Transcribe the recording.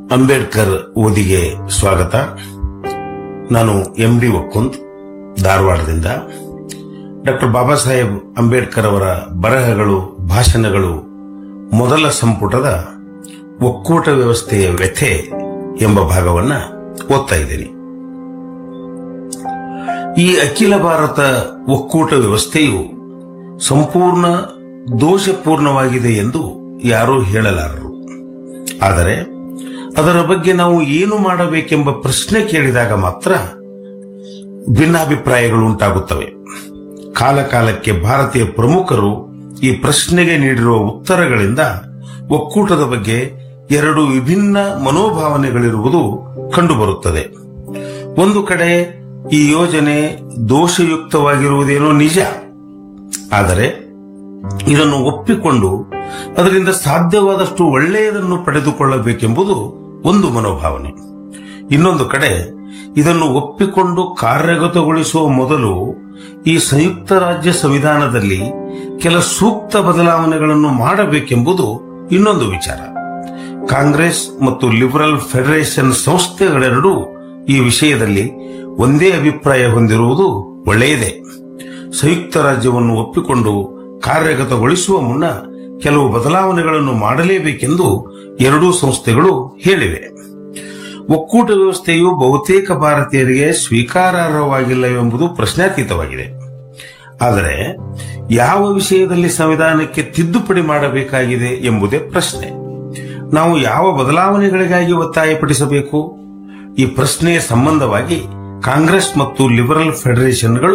ಅಂಬೇಡ್ಕರ್ ಓದಿಗೆ ಸ್ವಾಗತ ನಾನು ಎಂ ಡಿ ಒಕ್ಕುಂದ್ ಧಾರವಾಡದಿಂದ ಡಾಕ್ಟರ್ ಬಾಬಾ ಸಾಹೇಬ್ ಅಂಬೇಡ್ಕರ್ ಅವರ ಬರಹಗಳು ಭಾಷಣಗಳು ಮೊದಲ ಸಂಪುಟದ ಒಕ್ಕೂಟ ವ್ಯವಸ್ಥೆಯ ವ್ಯಥೆ ಎಂಬ ಭಾಗವನ್ನ ಓದ್ತಾ ಇದ್ದೀನಿ ಈ ಅಖಿಲ ಭಾರತ ಒಕ್ಕೂಟ ವ್ಯವಸ್ಥೆಯು ಸಂಪೂರ್ಣ ದೋಷಪೂರ್ಣವಾಗಿದೆ ಎಂದು ಯಾರೂ ಹೇಳಲಾರರು ಆದರೆ ಅದರ ಬಗ್ಗೆ ನಾವು ಏನು ಮಾಡಬೇಕೆಂಬ ಪ್ರಶ್ನೆ ಕೇಳಿದಾಗ ಮಾತ್ರ ಭಿನ್ನಾಭಿಪ್ರಾಯಗಳು ಉಂಟಾಗುತ್ತವೆ ಕಾಲ ಕಾಲಕ್ಕೆ ಭಾರತೀಯ ಪ್ರಮುಖರು ಈ ಪ್ರಶ್ನೆಗೆ ನೀಡಿರುವ ಉತ್ತರಗಳಿಂದ ಒಕ್ಕೂಟದ ಬಗ್ಗೆ ಎರಡು ವಿಭಿನ್ನ ಮನೋಭಾವನೆಗಳಿರುವುದು ಕಂಡುಬರುತ್ತದೆ ಒಂದು ಕಡೆ ಈ ಯೋಜನೆ ದೋಷಯುಕ್ತವಾಗಿರುವುದೇನೋ ನಿಜ ಆದರೆ ಇದನ್ನು ಒಪ್ಪಿಕೊಂಡು ಅದರಿಂದ ಸಾಧ್ಯವಾದಷ್ಟು ಒಳ್ಳೆಯದನ್ನು ಪಡೆದುಕೊಳ್ಳಬೇಕೆಂಬುದು ಒಂದು ಮನೋಭಾವನೆ ಇನ್ನೊಂದು ಕಡೆ ಇದನ್ನು ಒಪ್ಪಿಕೊಂಡು ಕಾರ್ಯಗತಗೊಳಿಸುವ ಮೊದಲು ಈ ಸಂಯುಕ್ತ ರಾಜ್ಯ ಸಂವಿಧಾನದಲ್ಲಿ ಕೆಲ ಸೂಕ್ತ ಬದಲಾವಣೆಗಳನ್ನು ಮಾಡಬೇಕೆಂಬುದು ಇನ್ನೊಂದು ವಿಚಾರ ಕಾಂಗ್ರೆಸ್ ಮತ್ತು ಲಿಬರಲ್ ಫೆಡರೇಷನ್ ಸಂಸ್ಥೆಗಳೆರಡೂ ಈ ವಿಷಯದಲ್ಲಿ ಒಂದೇ ಅಭಿಪ್ರಾಯ ಹೊಂದಿರುವುದು ಒಳ್ಳೆಯದೇ ಸಂಯುಕ್ತ ರಾಜ್ಯವನ್ನು ಒಪ್ಪಿಕೊಂಡು ಕಾರ್ಯಗತಗೊಳಿಸುವ ಮುನ್ನ ಕೆಲವು ಬದಲಾವಣೆಗಳನ್ನು ಮಾಡಲೇಬೇಕೆಂದು ಎರಡೂ ಸಂಸ್ಥೆಗಳು ಹೇಳಿವೆ ಒಕ್ಕೂಟ ವ್ಯವಸ್ಥೆಯು ಬಹುತೇಕ ಭಾರತೀಯರಿಗೆ ಸ್ವೀಕಾರಾರ್ಹವಾಗಿಲ್ಲವೆಂಬುದು ಪ್ರಶ್ನಾತೀತವಾಗಿದೆ ಆದರೆ ಯಾವ ವಿಷಯದಲ್ಲಿ ಸಂವಿಧಾನಕ್ಕೆ ತಿದ್ದುಪಡಿ ಮಾಡಬೇಕಾಗಿದೆ ಎಂಬುದೇ ಪ್ರಶ್ನೆ ನಾವು ಯಾವ ಬದಲಾವಣೆಗಳಿಗಾಗಿ ಒತ್ತಾಯಪಡಿಸಬೇಕು ಈ ಪ್ರಶ್ನೆಯ ಸಂಬಂಧವಾಗಿ ಕಾಂಗ್ರೆಸ್ ಮತ್ತು ಲಿಬರಲ್ ಫೆಡರೇಷನ್ಗಳು